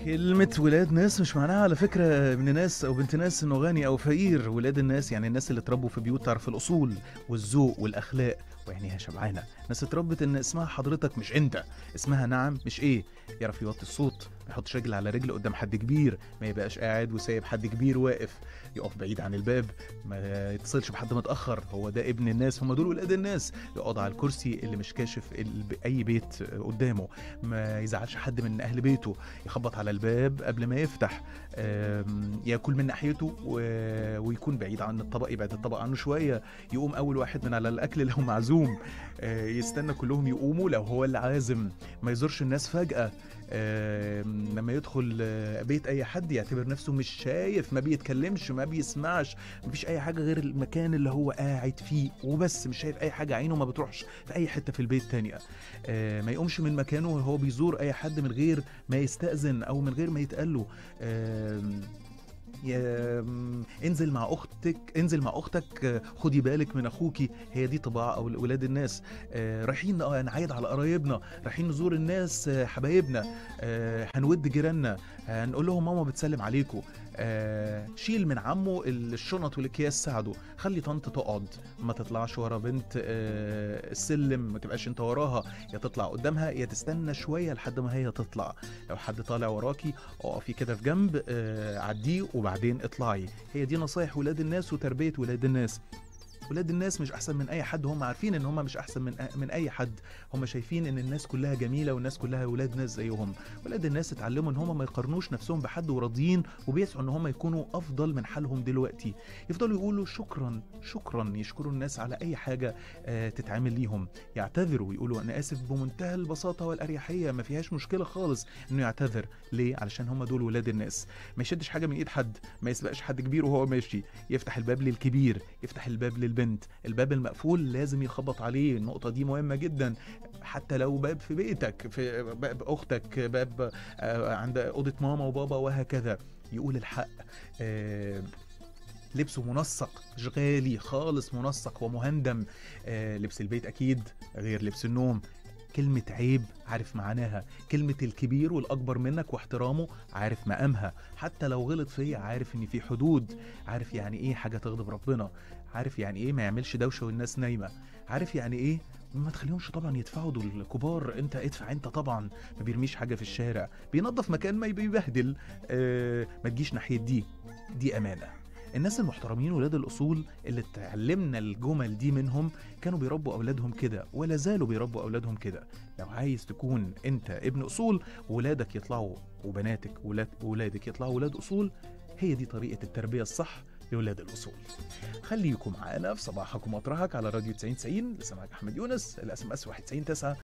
كلمة ولاد ناس مش معناها على فكرة ابن ناس أو بنت ناس إنه غني أو فقير، ولاد الناس يعني الناس اللي اتربوا في بيوت تعرف الأصول والذوق والأخلاق وعينيها شبعانة، ناس اتربت إن اسمها حضرتك مش أنت، اسمها نعم مش إيه، يعرف يوطي الصوت، ما يحطش رجل على رجل قدام حد كبير، ما يبقاش قاعد وسايب حد كبير واقف، يقف بعيد عن الباب، ما يتصلش بحد متأخر، هو ده ابن الناس، هم دول ولاد الناس، يقعد على الكرسي اللي مش كاشف ال- أي بيت قدامه، ما يزعلش حد من أهل بيته، يخبط على الباب قبل ما يفتح آم، ياكل من ناحيته و- ويكون بعيد عن الطبق يبعد الطبق عنه شويه يقوم اول واحد من على الاكل لو معزوم آه، يستنى كلهم يقوموا لو هو اللي عازم ما يزورش الناس فجاه آم، لما يدخل آه، بيت اي حد يعتبر نفسه مش شايف ما بيتكلمش ما بيسمعش مفيش اي حاجه غير المكان اللي هو قاعد فيه وبس مش شايف اي حاجه عينه ما بتروحش في اي حته في البيت تانية آه، ما يقومش من مكانه وهو بيزور اي حد من غير ما يستأذن او من غير ما يتقال له آم، يا- آم، انزل مع اختك انزل مع اختك آه، خدي بالك من اخوكي هي دي طباع او ولاد الناس آه، رايحين اه نعايد على قرايبنا رايحين نزور الناس آه، حبايبنا آه، هنود جيراننا هنقول لهم ماما بتسلم عليكم آه، شيل من عمه الشنط والاكياس ساعده خلي طنط تقعد ما تطلعش ورا بنت آه، السلم ما تبقاش انت وراها يا تطلع قدامها يا تستنى شويه لحد ما هي تطلع لو حد طالع وراكي اقفي كده في جنب آه، عديه وبعدين اطلعي هي دي نصايح ولاد الناس وتربيه ولاد الناس ولاد الناس مش احسن من اي حد هم عارفين ان هم مش احسن من من اي حد هم شايفين ان الناس كلها جميله والناس كلها ولاد ناس زيهم ولاد الناس اتعلموا ان هم ما يقارنوش نفسهم بحد وراضيين وبيسعوا ان هم يكونوا افضل من حالهم دلوقتي يفضلوا يقولوا شكرا شكرا يشكروا الناس على اي حاجه آه، تتعمل ليهم يعتذروا ويقولوا انا اسف بمنتهى البساطه والاريحيه ما فيهاش مشكله خالص انه يعتذر ليه علشان هم دول ولاد الناس ما يشدش حاجه من ايد حد ما يسبقش حد كبير وهو ماشي يفتح الباب للكبير يفتح الباب للبنت الباب المقفول لازم يخبط عليه النقطه دي مهمه جدا حتى لو باب في بيتك في باب اختك باب آه، عند اوضه ماما وبابا وهكذا يقول الحق آه، لبسه منسق مش غالي خالص منسق ومهندم آه، لبس البيت اكيد غير لبس النوم كلمة عيب عارف معناها كلمة الكبير والأكبر منك واحترامه عارف مقامها حتى لو غلط فيا عارف إن في حدود عارف يعني إيه حاجة تغضب ربنا عارف يعني إيه ما يعملش دوشة والناس نايمة عارف يعني إيه ما تخليهمش طبعا يدفعوا دول كبار انت ادفع انت طبعا ما بيرميش حاجه في الشارع بينظف مكان ما بيبهدل آه ما تجيش ناحيه دي دي امانه الناس المحترمين ولاد الاصول اللي اتعلمنا الجمل دي منهم كانوا بيربوا اولادهم كده ولا زالوا بيربوا اولادهم كده لو عايز تكون انت ابن اصول ولادك يطلعوا وبناتك ولاد ولادك يطلعوا ولاد اصول هي دي طريقه التربيه الصح لولاد الاصول خليكم معانا في صباحك ومطرحك على راديو 90 90 لسه معاك احمد يونس الاس ام اس 199